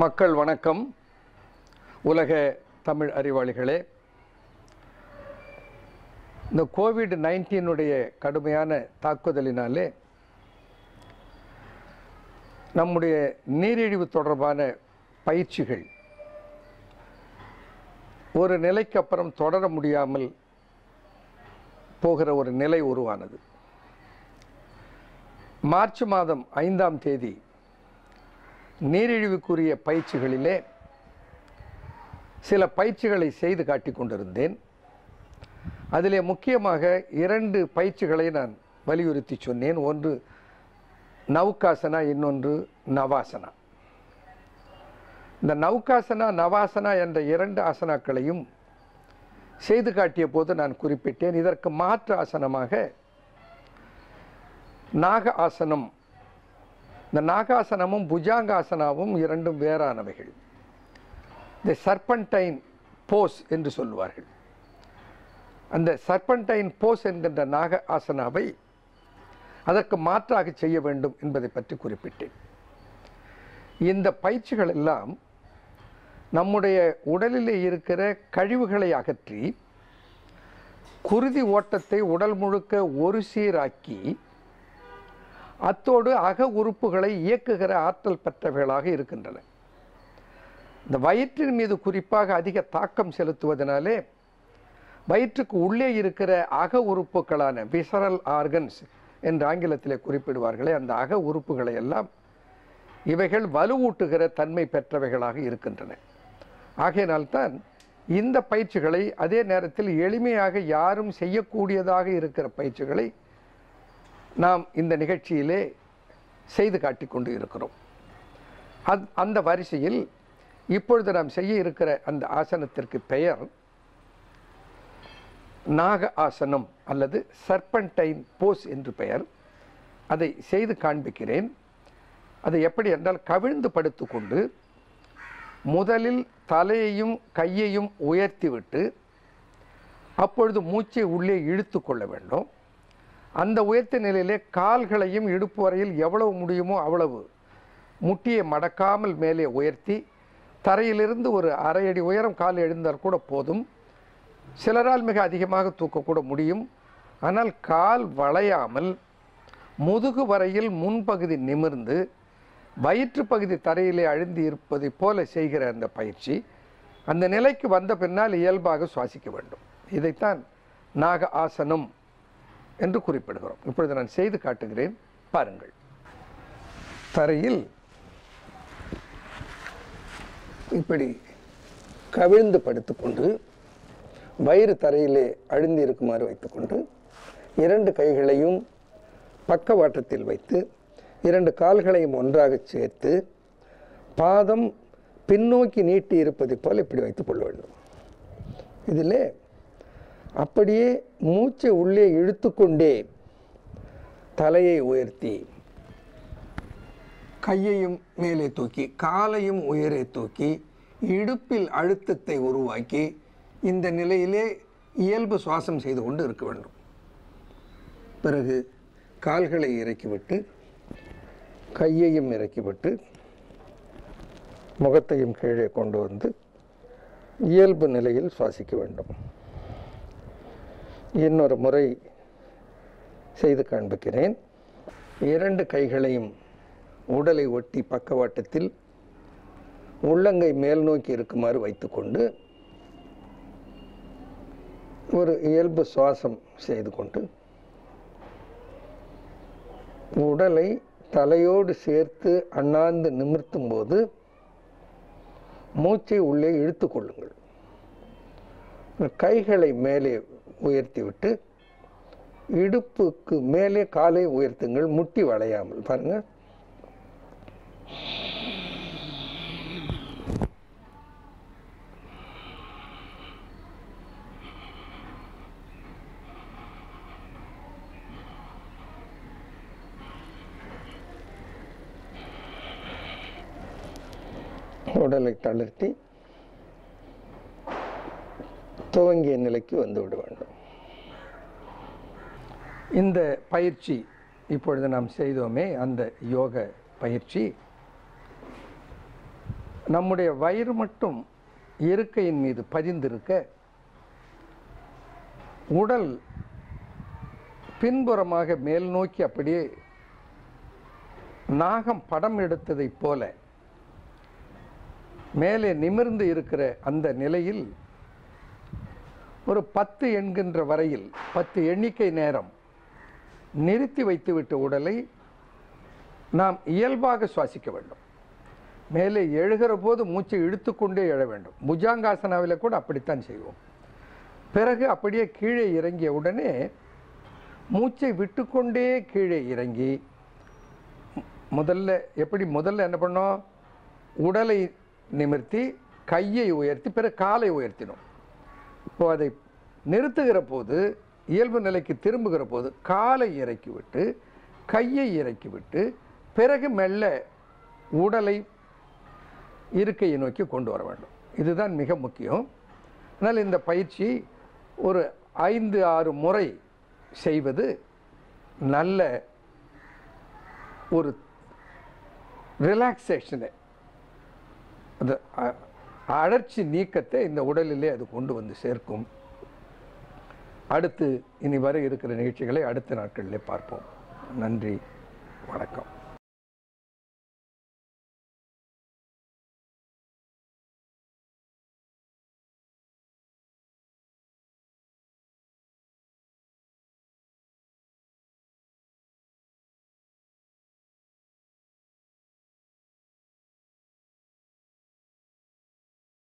மக்கள் வணக்கம் உலக தமிழ் அறிவாளிகளே இந்த கோவிட் நைன்டீனுடைய கடுமையான தாக்குதலினாலே நம்முடைய நீரிழிவு தொடர்பான பயிற்சிகள் ஒரு நிலைக்கு அப்புறம் தொடர முடியாமல் போகிற ஒரு நிலை உருவானது மார்ச் மாதம் ஐந்தாம் தேதி நீரிழிவுக்குரிய பயிற்சிகளிலே சில பயிற்சிகளை செய்து காட்டிக் கொண்டிருந்தேன் அதிலே முக்கியமாக இரண்டு பயிற்சிகளை நான் வலியுறுத்தி சொன்னேன் ஒன்று நவுகாசனா இன்னொன்று நவாசனா இந்த நவுகாசனா நவாசனா என்ற இரண்டு ஆசனாக்களையும் செய்து காட்டிய போது நான் குறிப்பிட்டேன் இதற்கு மாற்று ஆசனமாக நாக ஆசனம் இந்த நாகாசனமும் புஜாங்காசனாவும் இரண்டும் வேறானவைகள் இந்த சர்பன்டைன் போஸ் என்று சொல்லுவார்கள் அந்த சர்பன்டைன் போஸ் என்கின்ற நாக ஆசனாவை அதற்கு மாற்றாக செய்ய வேண்டும் என்பதை பற்றி குறிப்பிட்டேன் இந்த பயிற்சிகள் எல்லாம் நம்முடைய உடலிலே இருக்கிற கழிவுகளை அகற்றி குருதி ஓட்டத்தை உடல் முழுக்க ஒரு சீராக்கி அத்தோடு அக உறுப்புகளை இயக்குகிற ஆற்றல் பெற்றவைகளாக இருக்கின்றன இந்த வயிற்றின் மீது குறிப்பாக அதிக தாக்கம் செலுத்துவதனாலே வயிற்றுக்கு உள்ளே இருக்கிற அக உறுப்புகளான விசரல் ஆர்கன்ஸ் என்று ஆங்கிலத்திலே குறிப்பிடுவார்களே அந்த அக உறுப்புகளை எல்லாம் இவைகள் வலுவூட்டுகிற தன்மை பெற்றவைகளாக இருக்கின்றன ஆகையினால்தான் இந்த பயிற்சிகளை அதே நேரத்தில் எளிமையாக யாரும் செய்யக்கூடியதாக இருக்கிற பயிற்சிகளை நாம் இந்த நிகழ்ச்சியிலே செய்து காட்டிக் கொண்டு இருக்கிறோம் அத் அந்த வரிசையில் இப்பொழுது நாம் செய்ய இருக்கிற அந்த ஆசனத்திற்கு பெயர் நாக ஆசனம் அல்லது சர்பன்டைன் போஸ் என்று பெயர் அதை செய்து காண்பிக்கிறேன் அதை எப்படி என்றால் கவிழ்ந்து படுத்துக்கொண்டு முதலில் தலையையும் கையையும் உயர்த்திவிட்டு அப்பொழுது மூச்சை உள்ளே இழுத்து கொள்ள வேண்டும் அந்த உயர்த்த நிலையிலே கால்களையும் இடுப்பு வரையில் எவ்வளவு முடியுமோ அவ்வளவு முட்டியை மடக்காமல் மேலே உயர்த்தி தரையிலிருந்து ஒரு அரை அடி உயரம் கால் எழுந்தால் கூட போதும் சிலரால் மிக அதிகமாக தூக்கக்கூட முடியும் ஆனால் கால் வளையாமல் முதுகு வரையில் முன்பகுதி நிமிர்ந்து வயிற்று பகுதி தரையிலே அழுந்தி இருப்பதை போல செய்கிற அந்த பயிற்சி அந்த நிலைக்கு வந்த பின்னால் இயல்பாக சுவாசிக்க வேண்டும் இதைத்தான் நாக ஆசனம் என்று குறிப்பிடுகிறோம் இப்பொழுது நான் செய்து காட்டுகிறேன் பாருங்கள் தரையில் இப்படி கவிழ்ந்து படுத்துக்கொண்டு வயிறு தரையிலே அழுந்தி இருக்குமாறு வைத்துக்கொண்டு இரண்டு கைகளையும் பக்கவாட்டத்தில் வைத்து இரண்டு கால்களையும் ஒன்றாக சேர்த்து பாதம் பின்னோக்கி நீட்டி இருப்பதை போல் இப்படி வைத்துக் கொள்ள வேண்டும் இதில் அப்படியே மூச்சை உள்ளே இழுத்துக்கொண்டே தலையை உயர்த்தி கையையும் மேலே தூக்கி காலையும் உயரே தூக்கி இடுப்பில் அழுத்தத்தை உருவாக்கி இந்த நிலையிலே இயல்பு சுவாசம் செய்து கொண்டு இருக்க வேண்டும் பிறகு கால்களை இறக்கிவிட்டு கையையும் இறக்கிவிட்டு முகத்தையும் கீழே கொண்டு வந்து இயல்பு நிலையில் சுவாசிக்க வேண்டும் இன்னொரு முறை செய்து காண்பிக்கிறேன் இரண்டு கைகளையும் உடலை ஒட்டி பக்கவாட்டத்தில் உள்ளங்கை மேல் நோக்கி இருக்குமாறு வைத்துக்கொண்டு ஒரு இயல்பு சுவாசம் செய்து கொண்டு உடலை தலையோடு சேர்த்து அண்ணாந்து நிமிர்த்தும் போது மூச்சை உள்ளே இழுத்து கொள்ளுங்கள் கைகளை மேலே உயர்த்திவிட்டு இடுப்புக்கு மேலே காலை உயர்த்துங்கள் முட்டி வளையாமல் பாருங்க உடலை தளர்த்தி துவங்கிய நிலைக்கு வந்து விட வேண்டும் இந்த பயிற்சி இப்பொழுது நாம் செய்தோமே அந்த யோக பயிற்சி நம்முடைய வயிறு மட்டும் இருக்கையின் மீது பதிந்திருக்க உடல் பின்புறமாக மேல் நோக்கி அப்படியே நாகம் படம் எடுத்ததைப் போல மேலே நிமிர்ந்து இருக்கிற அந்த நிலையில் ஒரு பத்து என்கின்ற வரையில் பத்து எண்ணிக்கை நேரம் நிறுத்தி வைத்துவிட்ட உடலை நாம் இயல்பாக சுவாசிக்க வேண்டும் மேலே எழுகிற போது மூச்சை இழுத்துக்கொண்டே எழ வேண்டும் புஜாங்காசனாவில் கூட அப்படித்தான் செய்வோம் பிறகு அப்படியே கீழே இறங்கிய உடனே மூச்சை விட்டுக்கொண்டே கீழே இறங்கி முதல்ல எப்படி முதல்ல என்ன பண்ணோம் உடலை நிமிர்த்தி கையை உயர்த்தி பிறகு காலை உயர்த்தினோம் இப்போ அதை நிறுத்துகிற போது இயல்பு நிலைக்கு திரும்புகிற போது காலை இறக்கிவிட்டு கையை இறக்கிவிட்டு பிறகு மெல்ல உடலை இருக்கையை நோக்கி கொண்டு வர வேண்டும் இதுதான் மிக முக்கியம் அதனால் இந்த பயிற்சி ஒரு ஐந்து ஆறு முறை செய்வது நல்ல ஒரு ரிலாக்ஸேஷனை அந்த அ- அழற்சி நீக்கத்தை இந்த உடலிலே அது கொண்டு வந்து சேர்க்கும் அடுத்து இனி வர இருக்கிற நிகழ்ச்சிகளை அடுத்த நாட்களிலே பார்ப்போம் நன்றி வணக்கம்